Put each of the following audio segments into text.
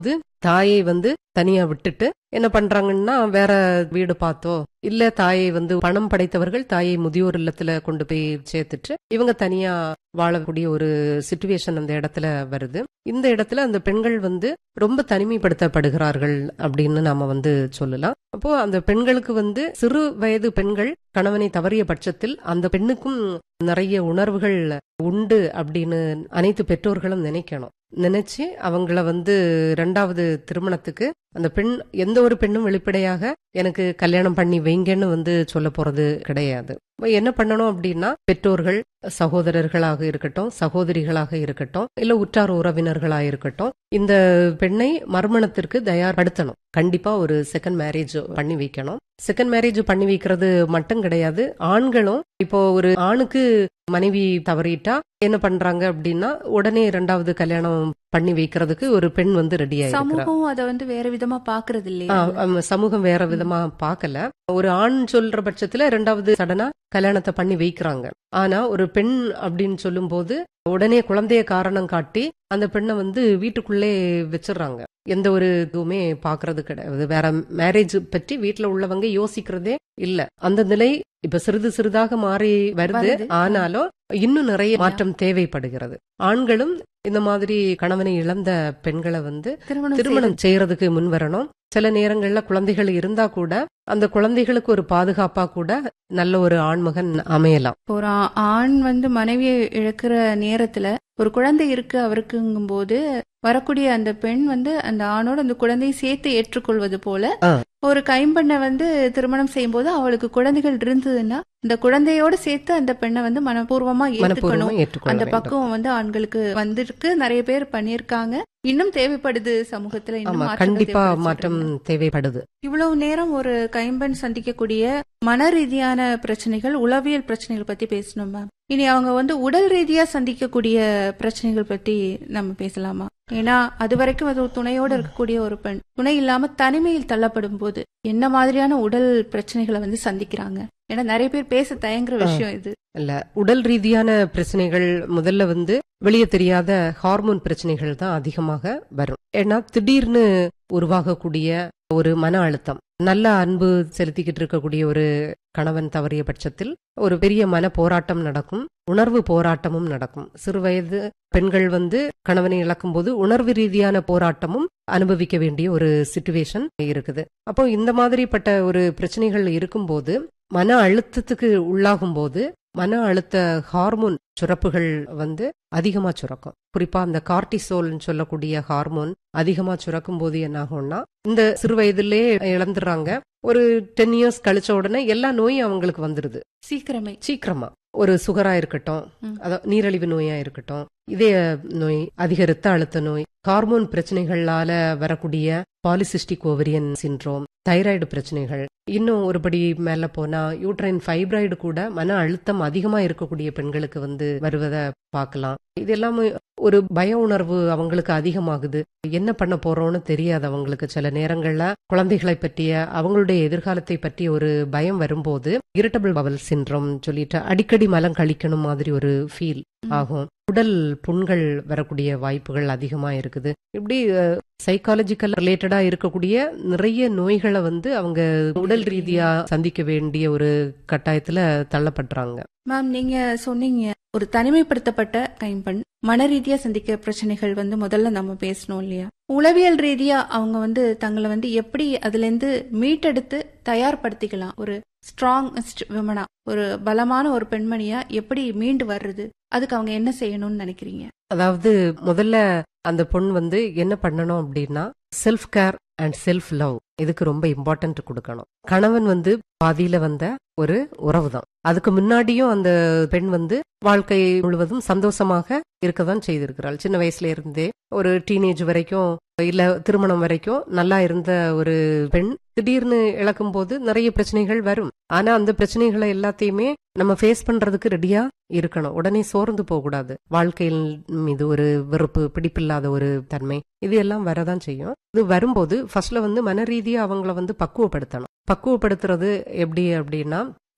இது தாயை வந்து தனியா விட்டுட்டு என்ன பண்றாங்கன்னா வேற வீடு பார்த்தோ இல்ல தாயை வந்து பணம் படைத்தவர்கள் தாயை முதியோர் இல்லத்துல கொண்டு போய் சேர்த்துட்டு இவங்க தனியா வாழக்கூடிய ஒரு சுச்சுவேஷன் அந்த இடத்துல வருது இந்த இடத்துல அந்த பெண்கள் வந்து ரொம்ப தனிமைப்படுத்தப்படுகிறார்கள் அப்படின்னு நாம வந்து சொல்லலாம் அப்போ அந்த பெண்களுக்கு வந்து சிறு வயது பெண்கள் கணவனை தவறிய பட்சத்தில் அந்த பெண்ணுக்கும் நிறைய உணர்வுகள் உண்டு அப்படின்னு அனைத்து பெற்றோர்களும் நினைக்கணும் நினைச்சு அவங்கள வந்து ரெண்டாவது திருமணத்துக்கு அந்த பெண் எந்த ஒரு பெண்ணும் வெளிப்படையாக எனக்கு கல்யாணம் பண்ணி வைங்கன்னு வந்து சொல்ல போறது கிடையாது என்ன பண்ணணும் அப்படின்னா பெற்றோர்கள் சகோதரர்களாக இருக்கட்டும் சகோதரிகளாக இருக்கட்டும் இல்ல உற்றார் உறவினர்களாக இருக்கட்டும் இந்த பெண்ணை மறுமணத்திற்கு தயார்படுத்தணும் கண்டிப்பா ஒரு செகண்ட் மேரேஜ் பண்ணி வைக்கணும் செகண்ட் மேரேஜ் பண்ணி வைக்கிறது மட்டும் கிடையாது ஆண்களும் இப்போ ஒரு ஆணுக்கு மனைவி தவறிட்டா என்ன பண்றாங்க அப்படின்னா உடனே இரண்டாவது கல்யாணம் பண்ணி வைக்கிறதுக்கு ஒரு பெண் வந்து ரெடி ஆயிருக்கிறா சமூகம் அத வந்து வேற விதமா பாக்குறது ஆ, இல்லையா ஆமா, சமூகம் வேற விதமா பார்க்கல ஒரு ஆண் சொல்ற பட்சத்துல ரெண்டாவது சடனா கல்யாணத்தை பண்ணி வைக்கிறாங்க ஆனா ஒரு பெண் அப்படின்னு சொல்லும்போது உடனே குழந்தைய காரணம் காட்டி அந்த பெண்ணை வந்து வீட்டுக்குள்ளே வச்சிடுறாங்க எந்த ஒரு இதுவுமே பாக்குறது கிடையாது வேற மேரேஜ் பற்றி வீட்டுல உள்ளவங்க யோசிக்கிறதே இல்ல அந்த நிலை இப்ப சிறிது சிறிதாக மாறி வருது வருது. ஆனாலும் இன்னும் நிறைய மாற்றம் தேவைப்படுகிறது ஆண்களும் இந்த மாதிரி கணவனை இழந்த பெண்களை வந்து திருமணம் திருமணம் செய்யறதுக்கு முன் வரணும் சில நேரங்கள்ல குழந்தைகள் இருந்தா கூட அந்த குழந்தைகளுக்கு ஒரு பாதுகாப்பா கூட நல்ல ஒரு ஆண்மகன் அமையலாம் ஒரு ஆ- ஆண் வந்து மனைவியை இழக்கிற நேரத்துல ஒரு குழந்தை இருக்கு அவருக்குங்கும் போது வரக்கூடிய அந்த பெண் வந்து அந்த ஆணோட அந்த குழந்தையை சேர்த்து ஏற்றுக்கொள்வது போல ஆ. ஒரு கைம்பெண்ணை வந்து திருமணம் செய்யும் போது அவளுக்கு குழந்தைகள் இருந்ததுன்னா இந்த குழந்தையோட சேர்த்து அந்த பெண்ணை வந்து மனப்பூர்வமா மனப்பூர்வமா ஏற்றுக்கணும் ஏற்றுக்கொள்ள அந்த வேண்டும். பக்குவம் வந்து ஆண்களுக்கு வந்திருக்கு நிறைய பேர் பண்ணிருக்காங்க இன்னும் தேவைப்படுது சமூகத்துல இன்னும் ஆமா மாற்றங்கள் கண்டிப்பா தேவைப்படுது மாற்றம் சொல்றீங்க. தேவைப்படுது இவ்வளவு நேரம் ஒரு கைம்பெண் சந்திக்கக்கூடிய மன ரீதியான பிரச்சனைகள் உளவியல் பிரச்சனைகள் பத்தி பேசணும் மேம் இனி அவங்க வந்து உடல் ரீதியா சந்திக்கக்கூடிய பிரச்சனைகள் பத்தி நம்ம பேசலாமா ஏன்னா அது வரைக்கும் அது ஒரு துணையோட இருக்கக்கூடிய ஒரு பெண் துணை இல்லாம தனிமையில் தள்ளப்படும் போது என்ன மாதிரியான உடல் பிரச்சனைகளை வந்து சந்திக்கிறாங்க ஏன்னா நிறைய பேர் பேச தயங்குற விஷயம் இது இல்ல உடல் ரீதியான பிரச்சனைகள் முதல்ல வந்து வெளியே தெரியாத ஹார்மோன் பிரச்சனைகள் தான் அதிகமாக வரும் ஏன்னா திடீர்னு உருவாகக்கூடிய ஒரு மன அழுத்தம் நல்ல அன்பு செலுத்திக்கிட்டு இருக்கக்கூடிய ஒரு கணவன் தவறிய பட்சத்தில் ஒரு பெரிய மன போராட்டம் நடக்கும் உணர்வு போராட்டமும் நடக்கும் சிறு வயது பெண்கள் வந்து கணவனை இழக்கும் போது உணர்வு ரீதியான போராட்டமும் அனுபவிக்க வேண்டிய ஒரு சிச்சுவேஷன் இருக்குது அப்போ இந்த மாதிரிப்பட்ட ஒரு பிரச்சனைகள் இருக்கும்போது மன அழுத்தத்துக்கு உள்ளாகும் போது மன அழுத்த ஹார்மோன் சுரப்புகள் வந்து அதிகமா சுரக்கும் குறிப்பா அந்த கார்டிசோல்னு சொல்லக்கூடிய ஹார்மோன் அதிகமா சுரக்கும் போது என்ன ஆகும்னா இந்த சிறு வயதிலே இழந்துடுறாங்க ஒரு டென் இயர்ஸ் கழிச்ச உடனே எல்லா நோயும் அவங்களுக்கு வந்துருது சீக்கிரமே சீக்கிரமா ஒரு சுகரா இருக்கட்டும் ம். அதாவது நீரிழிவு நோயா இருக்கட்டும் இதய நோய் அதிக ரத்த அழுத்த நோய் ஹார்மோன் பிரச்சனைகளால வரக்கூடிய பாலிசிஸ்டிக் ஓவரியன் சின்ரோம் தைராய்டு பிரச்சனைகள் இன்னும் ஒருபடி மேல போனா யூட்ரைன் ஃபைப்ராய்டு கூட மன அழுத்தம் அதிகமா இருக்கக்கூடிய பெண்களுக்கு வந்து வருவதை பார்க்கலாம் இது எல்லாமே ஒரு பய உணர்வு அவங்களுக்கு அதிகமாகுது என்ன பண்ண போறோம்னு தெரியாது அவங்களுக்கு சில நேரங்கள்ல குழந்தைகளை பற்றிய அவங்களுடைய எதிர்காலத்தை பற்றி ஒரு பயம் வரும்போது இரிட்டபிள் பவல் சின்ரம் சொல்லிட்டு அடிக்கடி மலம் கழிக்கணும் மாதிரி ஒரு ஃபீல் ம். ஆகும் உடல் புண்கள் வரக்கூடிய வாய்ப்புகள் அதிகமா இருக்குது இப்படி சைக்காலஜிக்கல் ரிலேட்டடா இருக்கக்கூடிய நிறைய நோய்களை வந்து அவங்க உடல் ரீதியா சந்திக்க வேண்டிய ஒரு கட்டாயத்துல தள்ளப்படுறாங்க மேம் நீங்க சொன்னீங்க ஒரு தனிமைப்படுத்தப்பட்ட கைம்பெண் மன ரீதியா சந்திக்க பிரச்சனைகள் வந்து முதல்ல நம்ம பேசணும் இல்லையா உளவியல் ரீதியா அவங்க வந்து தங்களை வந்து எப்படி அதுல இருந்து மீட்டெடுத்து தயார்படுத்திக்கலாம் ஒரு ஸ்ட்ராங் விமனா ஒரு பலமான ஒரு பெண்மணியா எப்படி மீண்டு வர்றது அதுக்கு அவங்க என்ன செய்யணும்னு நினைக்கிறீங்க அதாவது முதல்ல அந்த பொண் வந்து என்ன பண்ணணும் அப்படின்னா self care and self love இதுக்கு ரொம்ப இம்பார்ட்டன்ட் கொடுக்கணும் கணவன் வந்து பாதியில வந்த ஒரு உறவு தான் அதுக்கு முன்னாடியும் அந்த பெண் வந்து வாழ்க்கை முழுவதும் சந்தோஷமாக இருக்கதான் செய்திருக்கிறாள் சின்ன வயசுல இருந்தே ஒரு டீனேஜ் வரைக்கும் இல்ல திருமணம் வரைக்கும் நல்லா இருந்த ஒரு பெண் திடீர்னு இழக்கும் போது நிறைய பிரச்சனைகள் வரும் ஆனா அந்த பிரச்சனைகளை எல்லாத்தையுமே நம்ம ஃபேஸ் பண்றதுக்கு ரெடியா இருக்கணும் உடனே சோர்ந்து போக கூடாது வாழ்க்கையில் மீது ஒரு வெறுப்பு பிடிப்பில்லாத ஒரு தன்மை இது எல்லாம் வரதான் செய்யும் இது வரும்போது ஃபர்ஸ்ட்ல வந்து மன ரீதியா அவங்கள வந்து பக்குவப்படுத்தணும் பக்குவப்படுத்துறது எப்படி அப்படின்னா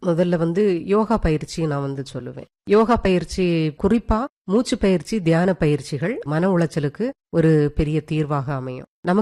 முதல்ல வந்து யோகா பயிற்சி நான் வந்து சொல்லுவேன் யோகா பயிற்சி குறிப்பா மூச்சு பயிற்சி தியான பயிற்சிகள் மன உளைச்சலுக்கு ஒரு பெரிய தீர்வாக அமையும் நமக்கு